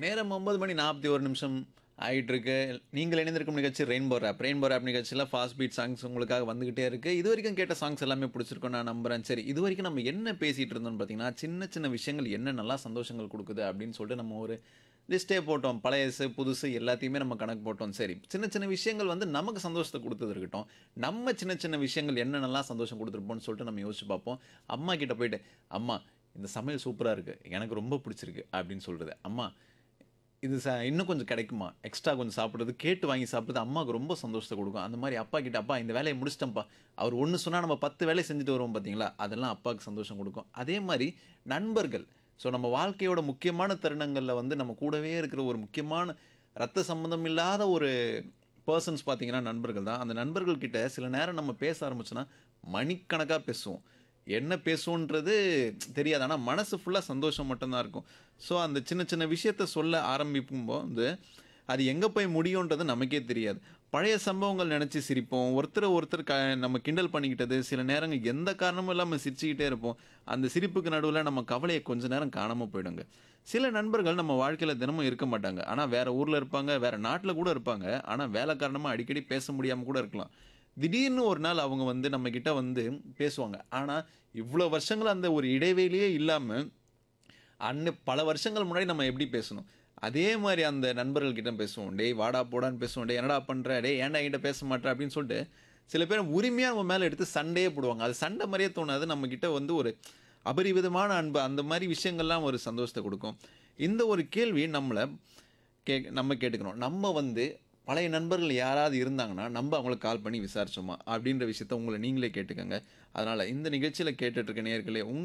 நேரம் ஒன்பது மணி நாற்பத்தி ஒரு நிமிஷம் ஆயிட்டு இருக்கு நீங்கள் இணைந்திருக்கும் நிகழ்ச்சி ரெயின்போ ரேப் ரெயின்போ ரேப் நிகழ்ச்சியில் ஃபாஸ்ட் பீட் சாங்ஸ் உங்களுக்காக வந்துகிட்டே இருக்கு இது வரைக்கும் கேட்ட சாங்ஸ் எல்லாமே பிடிச்சிருக்கும் நான் நம்புறேன் சரி இது வரைக்கும் நம்ம என்ன பேசிட்டு இருந்தோம்னு பார்த்தீங்கன்னா சின்ன சின்ன விஷயங்கள் என்ன நல்லா சந்தோஷங்கள் கொடுக்குது அப்படின்னு சொல்லிட்டு நம்ம ஒரு லிஸ்ட்டே போட்டோம் பழையசு புதுசு எல்லாத்தையுமே நம்ம கணக்கு போட்டோம் சரி சின்ன சின்ன விஷயங்கள் வந்து நமக்கு சந்தோஷத்தை கொடுத்தது இருக்கட்டும் நம்ம சின்ன சின்ன விஷயங்கள் என்னென்னலாம் சந்தோஷம் கொடுத்துருப்போம்னு சொல்லிட்டு நம்ம யோசிச்சு பார்ப்போம் அம்மா கிட்ட போயிட்டு அம்மா இந்த சமையல் சூப்பராக இருக்குது எனக்கு ரொம்ப பிடிச்சிருக்கு அப்படின்னு சொல்கிறது அம்மா இது ச இன்னும் கொஞ்சம் கிடைக்குமா எக்ஸ்ட்ரா கொஞ்சம் சாப்பிட்றது கேட்டு வாங்கி சாப்பிட்றது அம்மாவுக்கு ரொம்ப சந்தோஷத்தை கொடுக்கும் அந்த மாதிரி அப்பா கிட்ட அப்பா இந்த வேலையை முடிச்சிட்டேன்ப்பா அவர் ஒன்று சொன்னால் நம்ம பத்து வேலையை செஞ்சுட்டு வருவோம் பார்த்தீங்களா அதெல்லாம் அப்பாவுக்கு சந்தோஷம் கொடுக்கும் அதே மாதிரி நண்பர்கள் ஸோ நம்ம வாழ்க்கையோட முக்கியமான தருணங்களில் வந்து நம்ம கூடவே இருக்கிற ஒரு முக்கியமான ரத்த சம்பந்தம் இல்லாத ஒரு பர்சன்ஸ் பார்த்தீங்கன்னா நண்பர்கள் தான் அந்த நண்பர்கள் கிட்ட சில நேரம் நம்ம பேச ஆரம்பிச்சோன்னா மணிக்கணக்காக பேசுவோம் என்ன பேசுவோன்றது தெரியாது ஆனால் மனசு ஃபுல்லாக சந்தோஷம் மட்டும்தான் இருக்கும் ஸோ அந்த சின்ன சின்ன விஷயத்த சொல்ல ஆரம்பிக்கும்போது அது எங்கே போய் முடியுன்றது நமக்கே தெரியாது பழைய சம்பவங்கள் நினச்சி சிரிப்போம் ஒருத்தரை ஒருத்தர் க நம்ம கிண்டல் பண்ணிக்கிட்டது சில நேரங்கள் எந்த காரணமும் இல்லாமல் சிரிச்சுக்கிட்டே இருப்போம் அந்த சிரிப்புக்கு நடுவில் நம்ம கவலையை கொஞ்ச நேரம் காணாமல் போயிடுங்க சில நண்பர்கள் நம்ம வாழ்க்கையில் தினமும் இருக்க மாட்டாங்க ஆனால் வேற ஊரில் இருப்பாங்க வேற நாட்டில் கூட இருப்பாங்க ஆனால் வேலை காரணமாக அடிக்கடி பேச முடியாமல் கூட இருக்கலாம் திடீர்னு ஒரு நாள் அவங்க வந்து நம்ம கிட்ட வந்து பேசுவாங்க ஆனால் இவ்வளோ வருஷங்கள் அந்த ஒரு இடைவெளியே இல்லாமல் அன்ன பல வருஷங்கள் முன்னாடி நம்ம எப்படி பேசணும் அதே மாதிரி அந்த நண்பர்கள் கிட்ட பேசுவோம் டேய் வாடா போடான்னு பேசுவோம் டேய் என்னடா பண்ற டேய் ஏன்டா என்கிட்ட பேச மாட்டேற அப்படின்னு சொல்லிட்டு சில பேர் உரிமையாக நம்ம மேலே எடுத்து சண்டையே போடுவாங்க அது சண்டை மாதிரியே தோணாது நம்ம கிட்ட வந்து ஒரு அபரிவிதமான அன்பு அந்த மாதிரி விஷயங்கள்லாம் ஒரு சந்தோஷத்தை கொடுக்கும் இந்த ஒரு கேள்வி நம்மளை கே நம்ம கேட்டுக்கணும் நம்ம வந்து பழைய நண்பர்கள் யாராவது இருந்தாங்கன்னா நம்ம அவங்களுக்கு கால் பண்ணி விசாரிச்சோமா அப்படின்ற விஷயத்த உங்களை நீங்களே கேட்டுக்கோங்க அதனால் இந்த நிகழ்ச்சியில் கேட்டுட்ருக்க நேர்களே உங்கள்